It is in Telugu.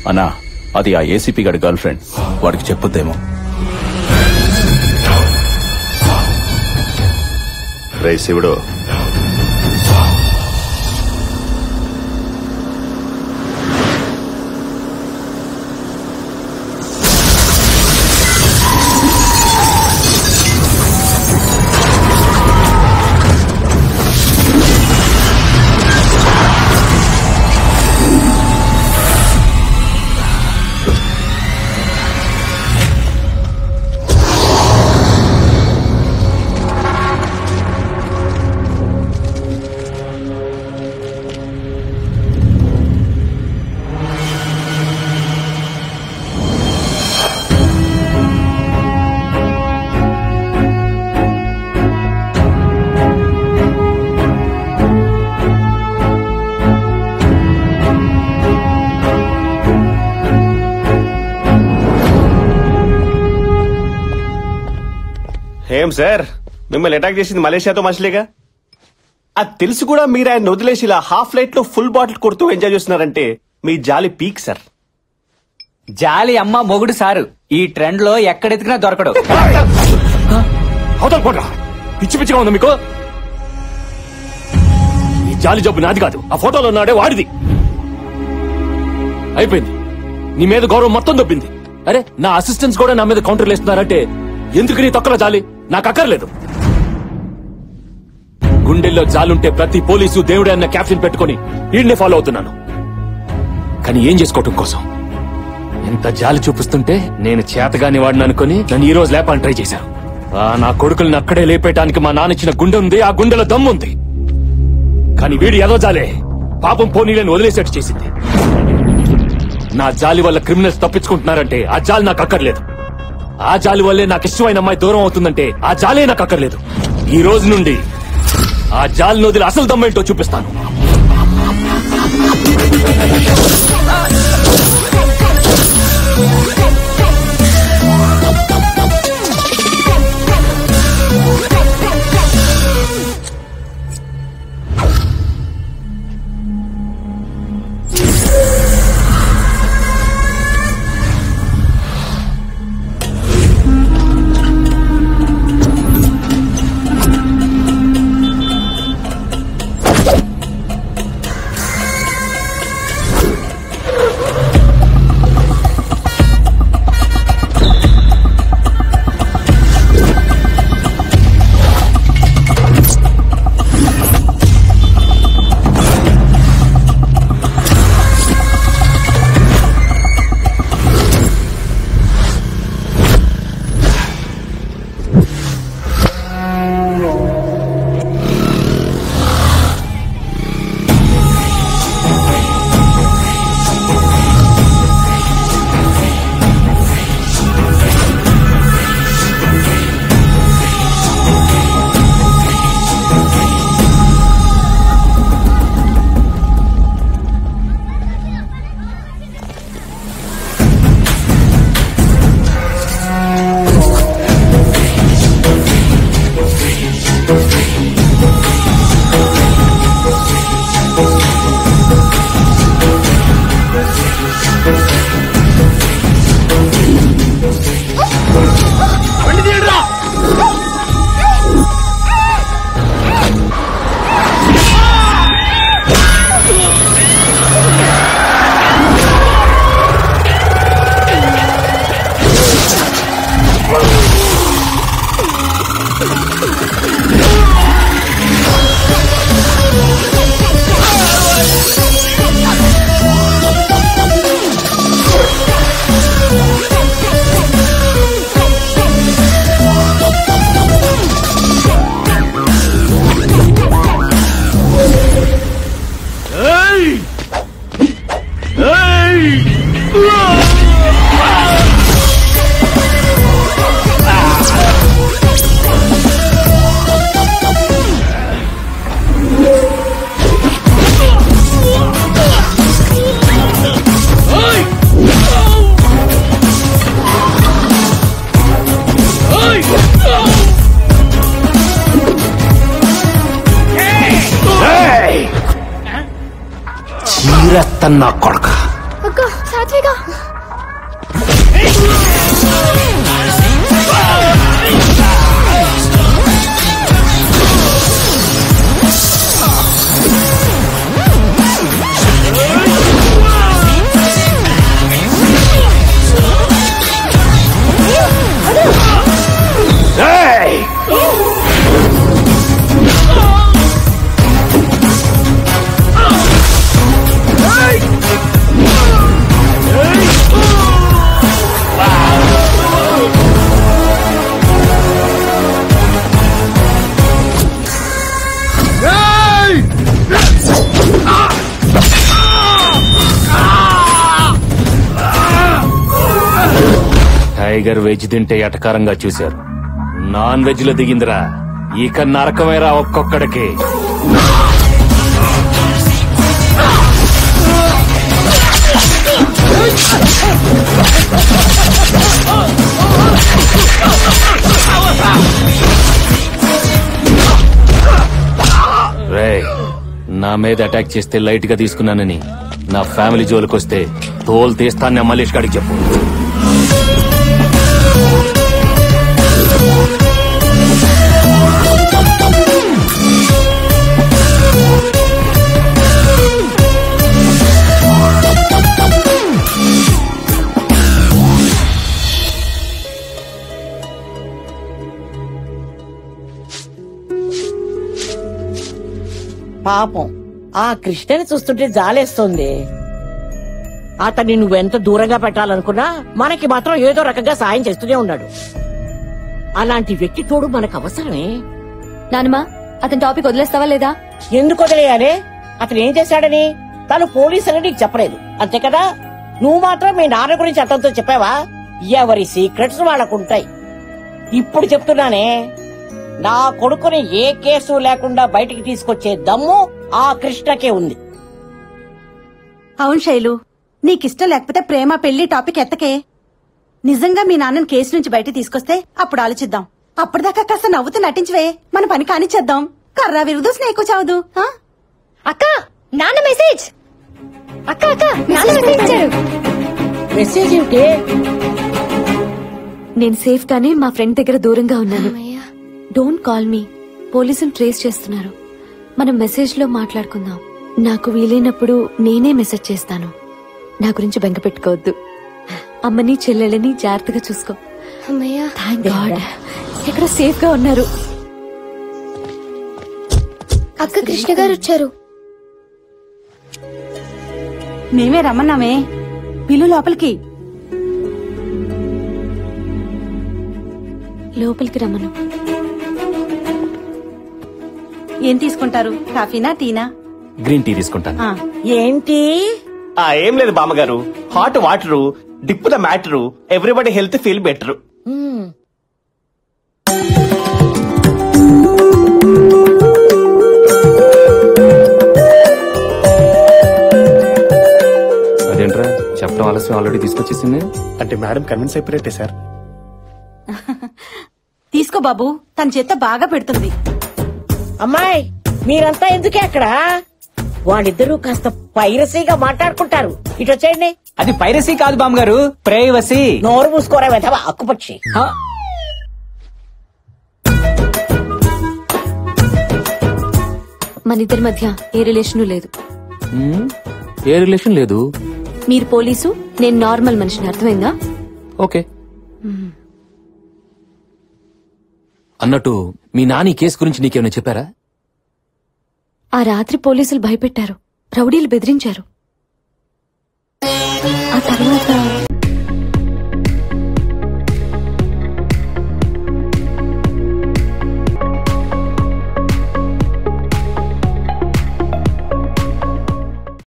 అన్నా అది ఆ ఏసీపీ గడి గర్ల్ ఫ్రెండ్ వాడికి చెప్పొద్దేమో రే శివుడు ఏం సార్ మిమ్మల్ని అటాక్ చేసింది మలేషియాతో మనుషులేగా అది తెలిసి కూడా మీరు ఆయన వదిలేసి ఇలా హాఫ్ లైట్ లో ఫుల్ బాటిల్ కొడుతూ ఎంజాయ్ చేస్తున్నారంటే మీ జాలి పీక్ సార్ జాలి అమ్మ మొగుడు సారు ఈ ట్రెండ్ లో ఎక్కడెతికినా దొరకడు అవతల పోట్రా పిచ్చి పిచ్చిగా ఉంది మీకు ఈ జాలి జబ్బు నాది కాదు ఆ ఫోటోలో ఉన్నాడే వాడిది అయిపోయింది నీ మీద గౌరవం మొత్తం దొబ్బింది అరే నా అసిస్టెంట్స్ కూడా నా మీద కౌంటర్లు వేస్తున్నారంటే ఎందుకు నీ తొక్కల జాలి నాకు అక్కర్లేదు గుండెల్లో జాలుంటే ప్రతి పోలీసు దేవుడే అన్న క్యాప్షన్ పెట్టుకుని వీడిని ఫాలో అవుతున్నాను కానీ ఏం చేసుకోవటం కోసం ఎంత జాలి చూపిస్తుంటే నేను చేతగాని వాడిని అనుకుని నన్ను ఈ రోజు లేపాలని ట్రై చేశాను ఆ నా కొడుకుల్ని అక్కడే లేపేయటానికి మా నాన్న ఇచ్చిన గుండె ఉంది ఆ గుండెలో దమ్ము ఉంది కానీ వీడి ఏదో జాలే పాపం పోనీలను వదిలేసేట్టు చేసింది నా జాలి వల్ల క్రిమినల్స్ తప్పించుకుంటున్నారంటే ఆ జాలి నాకు అక్కర్లేదు ఆ జాలి వల్లే నాకు ఇష్టమైన అమ్మాయి దూరం అవుతుందంటే ఆ జాలే నాకు అక్కర్లేదు ఈ రోజు నుండి ఆ జాలిని వదిలి అసలు దమ్మేంటో చూపిస్తాను చీరెత్తన్నా కొడక అక్క సాత్విక్ త్వరగా టైగర్ వెజ్ తింటే ఎటకారంగా చూశారు నాన్ వెజ్ లో దిగిందిరా ఇక నరకమేరా ఒక్కొక్కడికి రే నా మీద అటాక్ చేస్తే లైట్ గా తీసుకున్నానని నా ఫ్యామిలీ జోలికొస్తే తోలు తీస్తాను మల్లేష్ గారికి చెప్పు పాపం ఆ కృష్ణని చూస్తుంటే జాలేస్తుంది అతన్ని నువ్వెంత దూరంగా పెట్టాలనుకున్నా మనకి మాత్రం ఏదో రకంగా సాయం చేస్తూనే ఉన్నాడు అలాంటి వ్యక్తి తోడు మనకు అవసరమే నానమ్మా అతని టాపిక్ వదిలేస్తావా లేదా ఎందుకు వదిలేయాలి అతను ఏం చేశాడని తను పోలీసులని నీకు చెప్పలేదు అంతే కదా నువ్వు మాత్రం మీ నాన్న గురించి అతనితో చెప్పావా ఎవరి సీక్రెట్స్ వాళ్ళకుంటాయి ఇప్పుడు చెప్తున్నానే నా కొడుకుని ఏ కేసు లేకుండా బయటికి తీసుకొచ్చే దమ్ము ఆ కృష్ణకే ఉంది అవును శైలు నీకిష్టం లేకపోతే ప్రేమ పెళ్లి టాపిక్ ఎత్తకే నిజంగా మీ నాన్నని కేసు నుంచి బయట తీసుకొస్తే అప్పుడు ఆలోచిద్దాం అప్పటిదాకా కాస్త నవ్వుతూ నటించవే మన పని కానిచ్చేద్దాం కర్రా విరుదు స్నేకు చావదు ఆ? అక్క నాన్న మెసేజ్ అక్క అక్క నాన్న మెసేజ్ ఇచ్చాడు మెసేజ్ ఏంటి నేను సేఫ్ గానే మా ఫ్రెండ్ దగ్గర దూరంగా ఉన్నాను డోంట్ కాల్ మీ పోలీసులు ట్రేస్ చేస్తున్నారు మనం మెసేజ్ లో మాట్లాడుకుందాం నాకు వీలైనప్పుడు నేనే మెసేజ్ చేస్తాను నా గురించి బెంగ పెట్టుకోవద్దు అమ్మని చెల్లెళ్ళని జాగ్రత్తగా చూసుకో థ్యాంక్ గాడ్ ఇక్కడ సేఫ్ గా ఉన్నారు అక్క కృష్ణ గారు వచ్చారు మేమే రమ్మన్నామే పిల్లు లోపలికి లోపలికి రమ్మను ఏం తీసుకుంటారు కాఫీనా టీనా గ్రీన్ టీ తీసుకుంటాను ఆ, ఏంటి ఆ ఏం లేదు బామ్మగారు hot water dip the matter everybody health feel better అదేంట్రా చెప్పడం ఆలస్యం ఆల్రెడీ తీసుకొచ్చేసింది అంటే మేడం కన్విన్స్ అయిపోయినట్టే సార్ తీసుకో బాబు తన చేత్తో బాగా పెడుతుంది అమ్మాయి మీరంతా ఎందుకే అక్కడ వాళ్ళిద్దరూ కాస్త పైరసీగా మాట్లాడుకుంటారు ఇటు వచ్చేయండి అది పైరసీ కాదు బామ్మగారు ప్రైవసీ నోరు మూసుకోరా వెధవ అక్కుపక్షి మన ఇద్దరి మధ్య ఏ రిలేషన్ లేదు హ్మ్? ఏ రిలేషన్ లేదు మీరు పోలీసు నేను నార్మల్ మనిషిని అర్థమైందా ఓకే అన్నట్టు మీ నాని కేసు గురించి నీకేమైనా చెప్పారా ఆ రాత్రి పోలీసులు భయపెట్టారు రౌడీలు బెదిరించారు ఆ తర్వాత